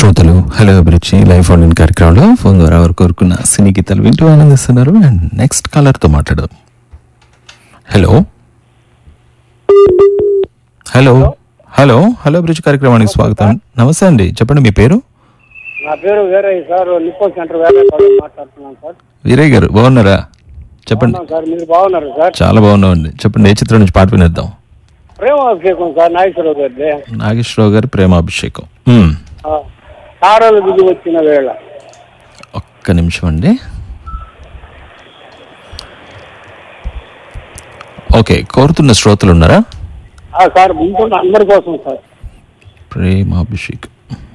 శ్రోతలు హలో అభిరుచి life online కార్యక్రమంలో ఫోన్ ద్వారా వారు కోరుకున్న సినీ గీతాలు వింటూ ఆనందిస్తున్నారు అండ్ నెక్స్ట్ కాలర్తో మాట్లాడదాం హలో హలో హలో హలో అభిరుచి కార్యక్రమానికి స్వాగతం నమస్తే అండి చెప్పండి మీ పేరు నా పేరు వేరే సార్ నిప్పో సెంటర్ వేరే కాలేజ్ మాట్లాడుతున్నాను సార్ వీరయ్య గారు బాగున్నారా చెప్పండి అవునా సార్ మీరు బాగున్నారు సార్ చాలా బాగున్నామండి చెప్పండి ఏ చిత్రం నుంచి పాట వినేద్దాం ప్రేమాభిషేకం సార్ నాగేశ్వరరావు గారిది నాగేశ్వరరావు గారి ప్రేమాభిషేకం మ్మ్. ఆ, తారలు దిగి వచ్చిన వేళ ఒక్క నిమిషం అండి ఓకే కోరుతున్న శ్రోతలు ఉన్నారా ఆ, సార్ వింటున్న అందరి కోసం సార్ ప్రేమాభిషేక్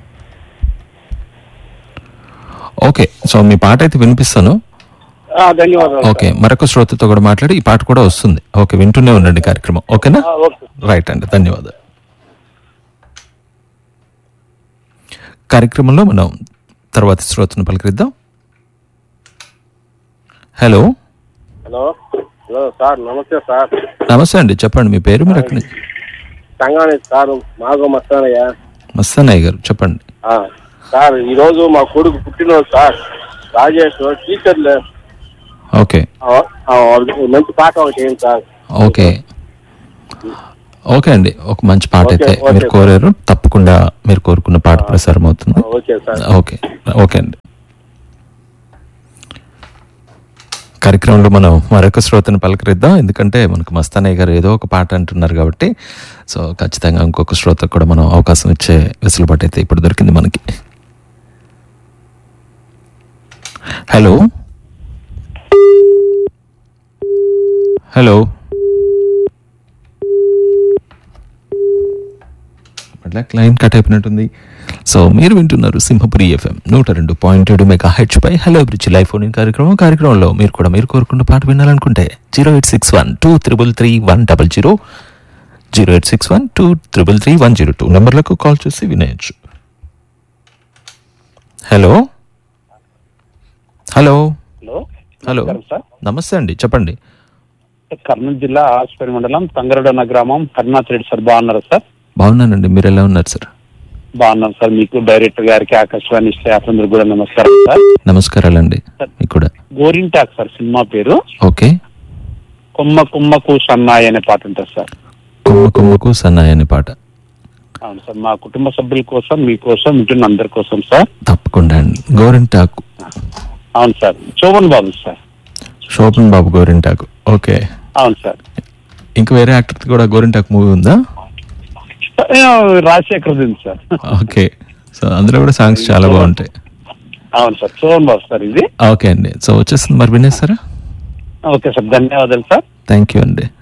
ఓకే సో మీ పాట అయితే వినిపిస్తాను ఆ, ధన్యవాదాలు సార్. ఓకే మరొక శ్రోతతో కూడా మాట్లాడి ఈ పాట కూడా వస్తుంది ఓకే వింటూనే ఉండండి కార్యక్రమం ఓకేనా ఆ, ఓకే రైట్ అండి ధన్యవాదాలు కార్యక్రమంలో మనం తర్వాత శ్రోతను పలకరిద్దాం హలో హలో హలో సార్ నమస్తే సార్ నమస్తే అండి చెప్పండి మీ పేరు మీరు ఎక్కడి నుంచి సంగానే సార్ మాగో మస్తానయ్య మస్తానయ్య గారు చెప్పండి ఆ, సార్ ఈరోజు మా కొడుకు పుట్టినరోజు సార్ రాజేష్ టీచర్లు ఓకే ఆ, ఆ, మంచి పాట ఒకటి ఏంటి సార్ ఓకే ఓకే అండి ఒక మంచి పాట అయితే ఓకే, ఓకే. మీరు కోరారు తప్పకుండా మీరు కోరుకున్న పాట ప్రసారం అవుతుంది ఓకే సార్ ఓకే ఓకే అండి కార్యక్రమంలో మనం మరొక శ్రోతను పలకరిద్దాం ఎందుకంటే మనకు మస్తానయ్య గారు ఏదో ఒక పాట అంటున్నారు కాబట్టి సో ఖచ్చితంగా ఇంకొక శ్రోతకు కూడా మనం అవకాశం ఇచ్చే వెసులుబాటు అయితే ఇప్పుడు దొరికింది మనకి హలో హలో అట్లా క్లైన్ కట్ అయిపోయినట్టుంది సో మీరు వింటున్నారు సింహపురి ఎఫ్ఎం నూట రెండు పాయింట్ ఏడు మెగా హెచ్ పై హలో బ్రిడ్జ్ లైఫ్ ఫోన్ కార్యక్రమం కార్యక్రమంలో మీరు కూడా మీరు కోరుకున్న పాట వినాలనుకుంటే zero eight six one two triple three one double zero zero eight six one two triple three one zero two నెంబర్లకు కాల్ చేసి వినేయచ్చు హలో హలో హలో హలో నమస్కారం సార్ నమస్తే అండి చెప్పండి కర్నూలు జిల్లా ఆస్పేట మండలం తంగరడన్న గ్రామం కరుణాథ్ రెడ్డి సార్ బాగున్నారా సార్ బాగున్నానండి మీరు ఎలా ఉన్నారు సార్ బాగున్నాం సార్ మీకు డైరెక్టర్ గారికి ఆకాశవాణి స్టాఫ్ అందరూ కూడా నమస్కారం సార్ నమస్కారాలండి మీకు కూడా గోరింటాక్ సార్ సినిమా పేరు ఓకే కొమ్మ కొమ్మకు సన్నాయి అనే పాట ఉంటుంది సార్ కొమ్మ కొమ్మకు సన్నాయి అనే పాట అవును సార్ మా కుటుంబ సభ్యుల కోసం మీకోసం వింటున్న అందరి కోసం సార్ తప్పకుండా అండి గోరింటాకు అవును sir Shoban Babu sir Shoban Babu Gorintaku okay అవును సార్ ఇంకా వేరే యాక్టర్ కూడా గోరింటాకు మూవీ ఉందా ఏ, రాజశేఖర్ ఉంది సార్ ఓకే సో అందులో కూడా సాంగ్స్ చాలా బాగుంటాయి అవును సార్ శోభన్ బాబు సార్ ఇది ఓకే అండి సో వచ్చేస్తుంది మరి వినేస్తారా ఓకే సార్ ధన్యవాదాలు సార్ థ్యాంక్ యూ అండి